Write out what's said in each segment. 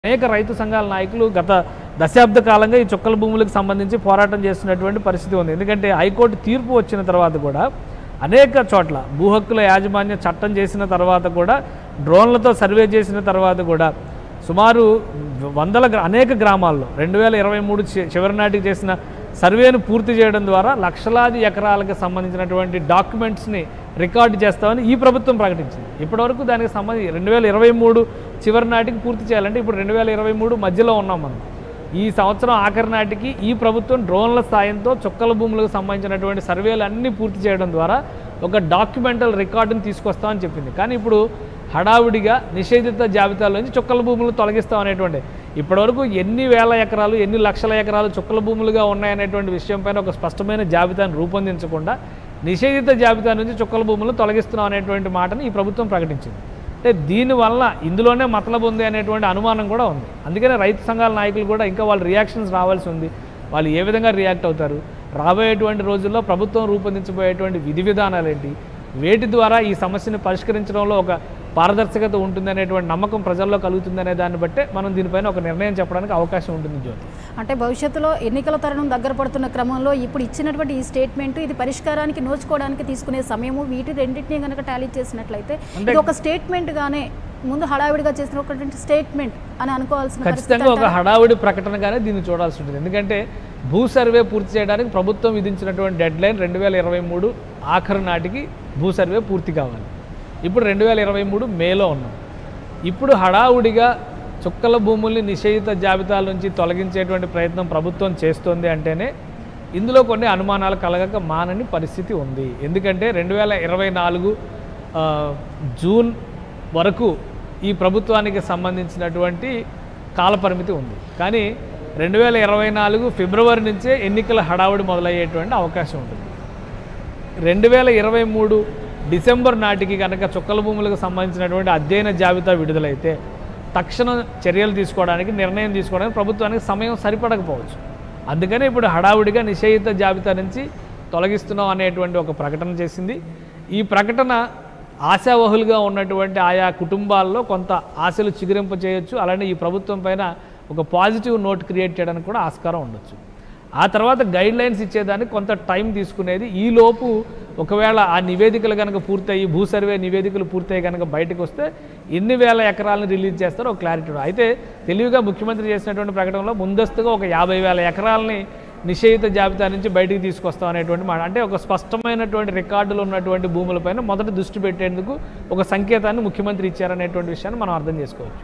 అనేక రైతు సంఘాల నాయకులు గత దశాబ్ద కాలంగా ఈ చుక్కల భూములకు సంబంధించి పోరాటం చేస్తున్నటువంటి పరిస్థితి ఉంది ఎందుకంటే హైకోర్టు తీర్పు వచ్చిన తర్వాత కూడా అనేక చోట్ల భూ హక్కుల యాజమాన్య చట్టం చేసిన తర్వాత కూడా డ్రోన్లతో సర్వే చేసిన తర్వాత కూడా సుమారు వందల గ్రా- అనేక గ్రామాల్లో రెండు వేల ఇరవై మూడు చి- చివరి నాటికి చేసిన సర్వేను పూర్తి చేయడం ద్వారా లక్షలాది ఎకరాలకు సంబంధించినటువంటి డాక్యుమెంట్స్ని రికార్డు చేస్తామని ఈ ప్రభుత్వం ప్రకటించింది ఇప్పటివరకు దానికి సంబంధించి రెండు వేల ఇరవై మూడు చివరి నాటికి పూర్తి చేయాలంటే ఇప్పుడు రెండు వేల ఇరవై మూడు మధ్యలో ఉన్నాం మనం ఈ సంవత్సరం ఆఖరి నాటికి ఈ ప్రభుత్వం డ్రోన్ల సాయంతో చుక్కల భూములకు సంబంధించినటువంటి సర్వేలు అన్నీ పూర్తి చేయడం ద్వారా ఒక డాక్యుమెంటల్ రికార్డుని తీసుకొస్తామని చెప్పింది కానీ ఇప్పుడు హడావుడిగా నిషేధిత జాబితాలోంచి చుక్కల భూములు తొలగిస్తాం అనేటువంటి ఇప్పటివరకు ఎన్ని వేల ఎకరాలు ఎన్ని లక్షల ఎకరాలు చుక్కల భూములుగా ఉన్నాయనేటువంటి విషయం పైన ఒక స్పష్టమైన జాబితాను రూపొందించకుండా నిషేధిత జాబితా నుంచి చుక్కల భూములను తొలగిస్తున్నాం అనేటువంటి మాటని ఈ ప్రభుత్వం ప్రకటించింది అంటే దీనివల్ల ఇందులోనే మతలబు ఉంది అనేటువంటి అనుమానం కూడా ఉంది అందుకనే రైతు సంఘాల నాయకులు కూడా ఇంకా వాళ్ళ రియాక్షన్స్ రావాల్సి ఉంది వాళ్ళు ఏ విధంగా రియాక్ట్ అవుతారు రాబోయేటువంటి రోజుల్లో ప్రభుత్వం రూపొందించబోయేటువంటి విధి విధానాలు ఏంటి వేటి ద్వారా ఈ సమస్యను పరిష్కరించడంలో ఒక పారదర్శకత ఉంటుందనేటువంటి నమ్మకం ప్రజల్లో కలుగుతుందనే దాన్ని బట్టే మనం దీనిపైన ఒక నిర్ణయం చెప్పడానికి అవకాశం ఉంటుంది జ్యోతి అంటే భవిష్యత్తులో ఎన్నికల తరుణం దగ్గర పడుతున్న క్రమంలో ఇప్పుడు ఇచ్చినటువంటి ఈ స్టేట్మెంట్ ఇది పరిష్కారానికి నోచుకోవడానికి తీసుకునే సమయము వీటి రెండింటినీ కనుక టాలీ చేసినట్లయితే అంటే- ఇది ఒక స్టేట్మెంట్ గానే ముందు హడావిడిగా చేసిన ఒక స్టేట్మెంట్ అని అనుకోవాల్సిన పరిస్థితి ఖచ్చితంగా ఒక అంటారా? హడావుడి ప్రకటనగానే దీన్ని చూడాల్సి ఉంటుంది ఎందుకంటే భూ సర్వే పూర్తి చేయడానికి ప్రభుత్వం విధించినటువంటి డెడ్ లైన్ రెండు వేల ఇరవై మూడు ఆఖరు నాటికి భూ సర్వే పూర్తి కావాలి ఇప్పుడు రెండు వేల ఇరవై మూడు మేలో ఉన్నాం ఇప్పుడు హడావుడిగా చుక్కల భూముల్ని నిషేధిత జాబితాల నుంచి తొలగించేటువంటి ప్రయత్నం ప్రభుత్వం చేస్తోంది అంటేనే ఇందులో కొన్ని అనుమానాలు కలగక మానని పరిస్థితి ఉంది ఎందుకంటే రెండు వేల ఇరవై నాలుగు ఆ, జూన్ వరకు ఈ ప్రభుత్వానికి సంబంధించినటువంటి కాలపరిమితి ఉంది కానీ రెండు వేల ఇరవై నాలుగు ఫిబ్రవరి నుంచే ఎన్నికల హడావుడి మొదలయ్యేటువంటి అవకాశం ఉంటుంది రెండు వేల ఇరవై మూడు డిసెంబర్ నాటికి కనుక చుక్కల భూములకు సంబంధించినటువంటి అధ్యయన జాబితా విడుదలైతే తక్షణ చర్యలు తీసుకోవడానికి నిర్ణయం తీసుకోవడానికి ప్రభుత్వానికి సమయం సరిపడకపోవచ్చు అందుకనే ఇప్పుడు హడావుడిగా నిషేధిత జాబితా నుంచి తొలగిస్తున్నాం అనేటువంటి ఒక ప్రకటన చేసింది ఈ ప్రకటన ఆశావహులుగా ఉన్నటువంటి ఆయా కుటుంబాల్లో కొంత ఆశలు చిగురింప చేయొచ్చు అలానే ఈ ప్రభుత్వం పైన ఒక పాజిటివ్ నోట్ క్రియేట్ చేయడానికి కూడా ఆస్కారం ఉండొచ్చు ఆ తర్వాత గైడ్ లైన్స్ ఇచ్చేదానికి కొంత టైం తీసుకునేది ఈ లోపు ఒకవేళ ఆ నివేదికలు కనుక పూర్తయి భూ సర్వే నివేదికలు పూర్తయి కనుక బయటకు వస్తే ఎన్ని వేల ఎకరాలను రిలీజ్ చేస్తారో ఒక క్లారిటీ ఉండదు. అయితే తెలివిగా ముఖ్యమంత్రి చేసినటువంటి ప్రకటనలో ముందస్తుగా ఒక యాభై వేల ఎకరాలని నిషేధిత జాబితా నుంచి బయటికి తీసుకొస్తాం అనేటువంటి మాట అంటే ఒక స్పష్టమైనటువంటి రికార్డులు ఉన్నటువంటి భూములపైన మొదట దృష్టి పెట్టేందుకు ఒక సంకేతాన్ని ముఖ్యమంత్రి ఇచ్చారనేటువంటి విషయాన్ని మనం అర్థం చేసుకోవచ్చు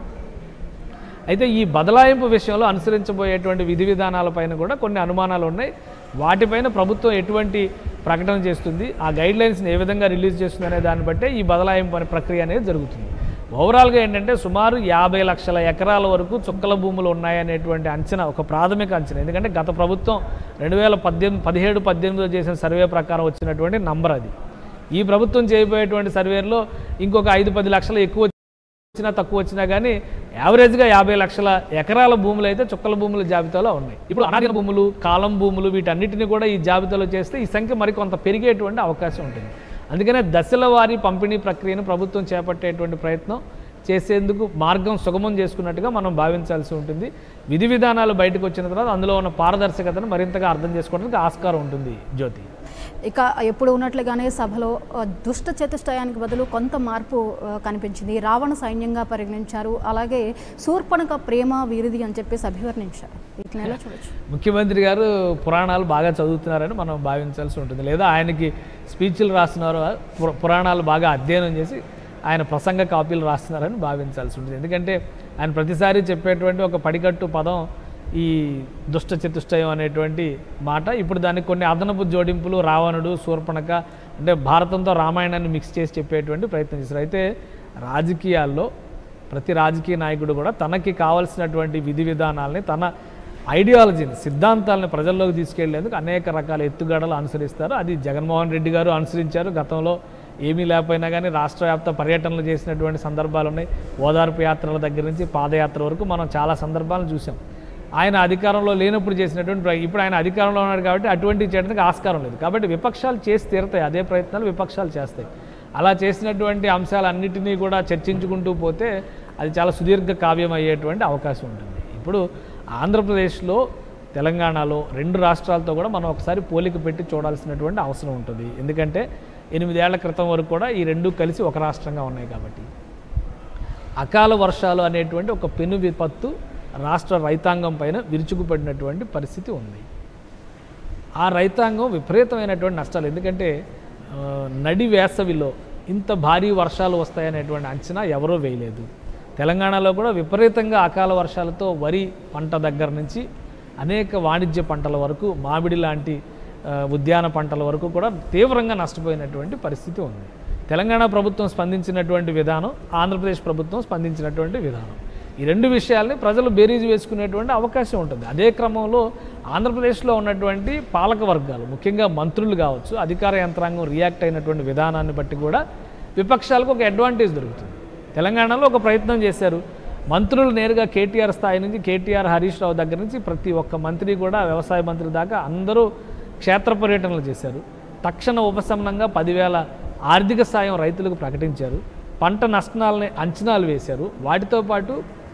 అయితే ఈ బదలాయింపు విషయంలో అనుసరించబోయేటువంటి విధి విధానాలపైన కూడా కొన్ని అనుమానాలు ఉన్నాయి వాటిపైన ప్రభుత్వం ఎటువంటి ప్రకటన చేస్తుంది ఆ గైడ్ లైన్స్ని ఏ విధంగా రిలీజ్ చేస్తుంది అనే దాన్ని బట్టే ఈ బదలాయింపు అనే ప్రక్రియ అనేది జరుగుతుంది ఓవరాల్గా ఏంటంటే సుమారు యాభై లక్షల ఎకరాల వరకు చుక్కల భూములు ఉన్నాయనేటువంటి అంచనా ఒక ప్రాథమిక అంచనా ఎందుకంటే గత ప్రభుత్వం రెండు వేల పద్దెనిమిది పదిహేడు పద్దెనిమిదిలో చేసిన సర్వే ప్రకారం వచ్చినటువంటి నంబర్ అది ఈ ప్రభుత్వం చేయబోయేటువంటి సర్వేలో ఇంకొక ఐదు పది లక్షలు ఎక్కువ వచ్చినా తక్కువ వచ్చినా కానీ యావరేజ్గా యాభై లక్షల ఎకరాల భూములు అయితే చుక్కల భూముల జాబితాలో ఉన్నాయి ఇప్పుడు అనాదిన భూములు కాలం భూములు వీటన్నిటిని కూడా ఈ జాబితాలో చేస్తే ఈ సంఖ్య మరికొంత పెరిగేటువంటి అవకాశం ఉంటుంది అందుకనే దశల వారీ పంపిణీ ప్రక్రియను ప్రభుత్వం చేపట్టేటువంటి ప్రయత్నం చేసేందుకు మార్గం సుగమం చేసుకున్నట్టుగా మనం భావించాల్సి ఉంటుంది విధి విధానాలు బయటకు వచ్చిన తర్వాత అందులో ఉన్న పారదర్శకతను మరింతగా అర్థం చేసుకోవడానికి ఆస్కారం ఉంటుంది జ్యోతి ఇక ఎప్పుడు ఉన్నట్లుగానే సభలో ఆ, దుష్ట చతుష్టయానికి బదులు కొంత మార్పు ఆ, కనిపించింది రావణ సైన్యంగా పరిగణించారు అలాగే శూర్పణక ప్రేమ వీరిది అని చెప్పేసి అభివర్ణించారు వీటిని ఎలా చూడొచ్చు ముఖ్యమంత్రి గారు పురాణాలు బాగా చదువుతున్నారని మనం భావించాల్సి ఉంటుంది లేదా ఆయనకి స్పీచ్లు రాస్తున్నారు పుర- పురాణాలు బాగా అధ్యయనం చేసి ఆయన ప్రసంగ కాపీలు రాస్తున్నారని భావించాల్సి ఉంటుంది ఎందుకంటే ఆయన ప్రతిసారి చెప్పేటువంటి ఒక పడికట్టు పదం ఈ దుష్ట చతుష్టయం అనేటువంటి మాట ఇప్పుడు దానికి కొన్ని అదనపు జోడింపులు రావణుడు శూర్పణక అంటే భారతంతో రామాయణాన్ని మిక్స్ చేసి చెప్పేటువంటి ప్రయత్నం చేశారు అయితే రాజకీయాల్లో ప్రతి రాజకీయ నాయకుడు కూడా తనకి కావాల్సినటువంటి విధి విధానాలని తన ఐడియాలజీని సిద్ధాంతాలను ప్రజల్లోకి తీసుకెళ్లేందుకు అనేక రకాల ఎత్తుగడలు అనుసరిస్తారు అది జగన్మోహన్ రెడ్డి గారు అనుసరించారు గతంలో ఏమీ లేకపోయినా కానీ రాష్ట్ర వ్యాప్త పర్యటనలు చేసినటువంటి సందర్భాలు ఉన్నాయి ఓదార్పు యాత్రల దగ్గర నుంచి పాదయాత్ర వరకు మనం చాలా సందర్భాలను చూసాం ఆయన అధికారంలో లేనప్పుడు చేసినటువంటి ప్ర- ఇప్పుడు ఆయన అధికారంలో ఉన్నాడు కాబట్టి అటువంటివి చేయడానికి ఆస్కారం లేదు కాబట్టి విపక్షాలు చేసి తీరుతాయి అదే ప్రయత్నాలు విపక్షాలు చేస్తాయి అలా చేసినటువంటి అంశాలన్నిటినీ కూడా చర్చించుకుంటూ పోతే అది చాలా సుదీర్ఘ కావ్యం అయ్యేటువంటి అవకాశం ఉంటుంది ఇప్పుడు ఆంధ్రప్రదేశ్లో తెలంగాణలో రెండు రాష్ట్రాలతో కూడా మనం ఒకసారి పోలిక పెట్టి చూడాల్సినటువంటి అవసరం ఉంటుంది ఎందుకంటే ఎనిమిదేళ్ల క్రితం వరకు కూడా ఈ రెండు కలిసి ఒక రాష్ట్రంగా ఉన్నాయి కాబట్టి అకాల వర్షాలు అనేటువంటి ఒక పెను విపత్తు రాష్ట్ర రైతాంగం పైన విరుచుకుపడినటువంటి పరిస్థితి ఉంది ఆ రైతాంగం విపరీతమైనటువంటి నష్టాలు ఎందుకంటే ఆ, నడి వేసవిలో ఇంత భారీ వర్షాలు వస్తాయనేటువంటి అంచనా ఎవరూ వేయలేదు తెలంగాణలో కూడా విపరీతంగా అకాల వర్షాలతో వరి పంట దగ్గర నుంచి అనేక వాణిజ్య పంటల వరకు మామిడి లాంటి ఆ, ఉద్యాన పంటల వరకు కూడా తీవ్రంగా నష్టపోయినటువంటి పరిస్థితి ఉంది తెలంగాణ ప్రభుత్వం స్పందించినటువంటి విధానం ఆంధ్రప్రదేశ్ ప్రభుత్వం స్పందించినటువంటి విధానం ఈ రెండు విషయాల్ని ప్రజలు బేరీజు వేసుకునేటువంటి అవకాశం ఉంటుంది అదే క్రమంలో ఆంధ్రప్రదేశ్లో ఉన్నటువంటి పాలక వర్గాలు ముఖ్యంగా మంత్రులు కావచ్చు అధికార యంత్రాంగం రియాక్ట్ అయినటువంటి విధానాన్ని బట్టి కూడా విపక్షాలకు ఒక అడ్వాంటేజ్ దొరుకుతుంది తెలంగాణలో ఒక ప్రయత్నం చేశారు మంత్రులు నేరుగా కేటీఆర్ స్థాయి నుంచి కేటీఆర్ హరీష్ రావు దగ్గర నుంచి ప్రతి ఒక్క మంత్రి కూడా వ్యవసాయ మంత్రి దాకా అందరూ క్షేత్ర పర్యటనలు చేశారు తక్షణ ఉపశమనంగా పదివేల ఆర్థిక సాయం రైతులకు ప్రకటించారు పంట నష్టాలని అంచనాలు వేశారు వాటితో పాటు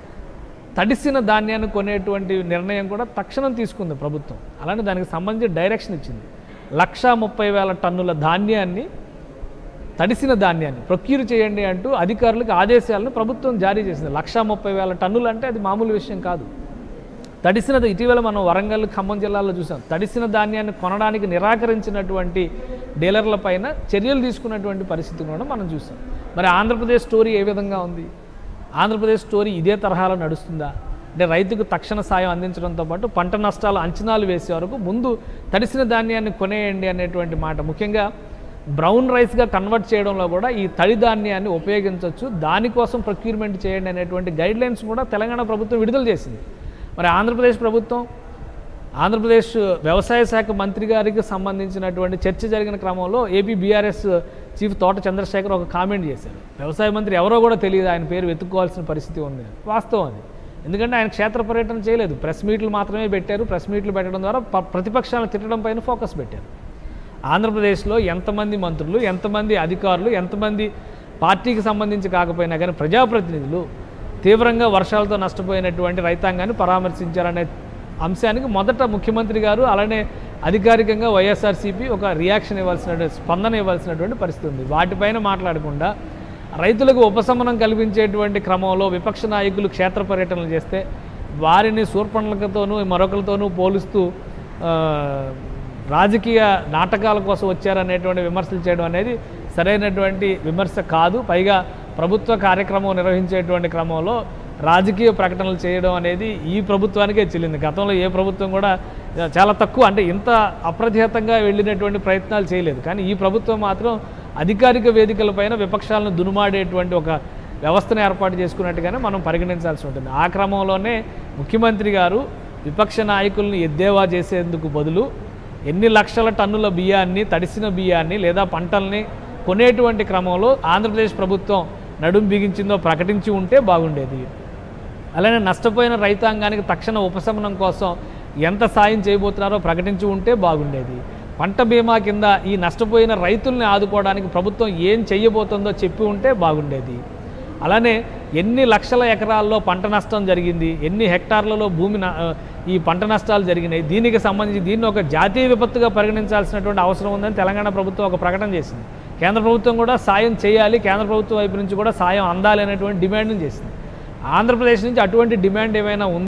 తడిసిన ధాన్యాన్ని కొనేటువంటి నిర్ణయం కూడా తక్షణం తీసుకుంది ప్రభుత్వం అలానే దానికి సంబంధించి డైరెక్షన్ ఇచ్చింది లక్షా ముప్పై వేల టన్నుల ధాన్యాన్ని తడిసిన ధాన్యాన్ని ప్రొక్యూర్ చేయండి అంటూ అధికారులకు ఆదేశాలను ప్రభుత్వం జారీ చేసింది లక్షా ముప్పై వేల టన్నులు అంటే అది మామూలు విషయం కాదు తడిసినది ఇటీవల మనం వరంగల్ ఖమ్మం జిల్లాలో చూసాం తడిసిన ధాన్యాన్ని కొనడానికి నిరాకరించినటువంటి డీలర్ల పైన చర్యలు తీసుకున్నటువంటి పరిస్థితి కూడా మనం చూసాం మరి ఆంధ్రప్రదేశ్ స్టోరీ ఏ విధంగా ఉంది ఆంధ్రప్రదేశ్ స్టోరీ ఇదే తరహాలో నడుస్తుందా అంటే రైతుకు తక్షణ సాయం అందించడంతో పాటు పంట నష్టాలు అంచనాలు వేసే వరకు ముందు తడిసిన ధాన్యాన్ని కొనేయండి అనేటువంటి మాట ముఖ్యంగా బ్రౌన్ రైస్గా కన్వర్ట్ చేయడంలో కూడా ఈ తడి ధాన్యాన్ని ఉపయోగించవచ్చు దానికోసం ప్రొక్యూర్మెంట్ చేయండి అనేటువంటి గైడ్ లైన్స్ కూడా తెలంగాణ ప్రభుత్వం విడుదల చేసింది మరి ఆంధ్రప్రదేశ్ ప్రభుత్వం ఆంధ్రప్రదేశ్ వ్యవసాయ శాఖ మంత్రి గారికి సంబంధించినటువంటి చర్చ జరిగిన క్రమంలో ఏపీ బీఆర్ఎస్ చీఫ్ తోట చంద్రశేఖర్ ఒక కామెంట్ చేశారు వ్యవసాయ మంత్రి ఎవరో కూడా తెలియదు ఆయన పేరు వెతుక్కోవాల్సిన పరిస్థితి ఉంది వాస్తవం అది ఎందుకంటే ఆయన క్షేత్ర పర్యటన చేయలేదు ప్రెస్ మీట్లు మాత్రమే పెట్టారు ప్రెస్ మీట్లు పెట్టడం ద్వారా ప- ప్రతిపక్షాలను తిట్టడం పైన ఫోకస్ పెట్టారు ఆంధ్రప్రదేశ్లో ఎంతమంది మంత్రులు ఎంతమంది అధికారులు ఎంతమంది పార్టీకి సంబంధించి కాకపోయినా కానీ ప్రజాప్రతినిధులు తీవ్రంగా వర్షాలతో నష్టపోయినటువంటి రైతాంగాన్ని పరామర్శించారనే అంశానికి మొదట ముఖ్యమంత్రి గారు అలానే అధికారికంగా వైఎస్ఆర్సీపీ ఒక రియాక్షన్ ఇవ్వాల్సిన స్పందన ఇవ్వాల్సినటువంటి పరిస్థితి ఉంది వాటిపైన మాట్లాడకుండా రైతులకు ఉపశమనం కల్పించేటువంటి క్రమంలో విపక్ష నాయకులు క్షేత్ర పర్యటనలు చేస్తే వారిని శూర్పణలతోనూ మరొకరితోనూ పోలుస్తూ ఆ, రాజకీయ నాటకాల కోసం వచ్చారనేటువంటి విమర్శలు చేయడం అనేది సరైనటువంటి విమర్శ కాదు పైగా ప్రభుత్వ కార్యక్రమం నిర్వహించేటువంటి క్రమంలో రాజకీయ ప్రకటనలు చేయడం అనేది ఈ ప్రభుత్వానికే చెల్లింది గతంలో ఏ ప్రభుత్వం కూడా చాలా తక్కువ అంటే ఇంత అప్రతిహతంగా వెళ్ళినటువంటి ప్రయత్నాలు చేయలేదు కానీ ఈ ప్రభుత్వం మాత్రం అధికారిక వేదికలపైన విపక్షాలను దునుమాడేటువంటి ఒక వ్యవస్థను ఏర్పాటు చేసుకున్నట్టుగానే మనం పరిగణించాల్సి ఉంటుంది ఆ క్రమంలోనే ముఖ్యమంత్రి గారు విపక్ష నాయకుల్ని ఎద్దేవా చేసేందుకు బదులు ఎన్ని లక్షల టన్నుల బియ్యాన్ని తడిసిన బియ్యాన్ని లేదా పంటల్ని కొనేటువంటి క్రమంలో ఆంధ్రప్రదేశ్ ప్రభుత్వం నడుం బిగించిందో ప్రకటించి ఉంటే బాగుండేది అలానే నష్టపోయిన రైతాంగానికి తక్షణ ఉపశమనం కోసం ఎంత సాయం చేయబోతున్నారో ప్రకటించి ఉంటే బాగుండేది పంట బీమా కింద ఈ నష్టపోయిన రైతుల్ని ఆదుకోవడానికి ప్రభుత్వం ఏం చెయ్యబోతుందో చెప్పి ఉంటే బాగుండేది అలానే ఎన్ని లక్షల ఎకరాల్లో పంట నష్టం జరిగింది ఎన్ని హెక్టార్లలో భూమి న- ఆ, ఈ పంట నష్టాలు జరిగినాయి దీనికి సంబంధించి దీన్ని ఒక జాతీయ విపత్తుగా పరిగణించాల్సినటువంటి అవసరం ఉందని తెలంగాణ ప్రభుత్వం ఒక ప్రకటన చేసింది కేంద్ర ప్రభుత్వం కూడా సాయం చేయాలి కేంద్ర ప్రభుత్వం వైపు నుంచి కూడా సాయం అందాలి అనేటువంటి డిమాండ్ని చేసింది ఆంధ్రప్రదేశ్ నుంచి అటువంటి డిమాండ్ ఏమైనా ఉంది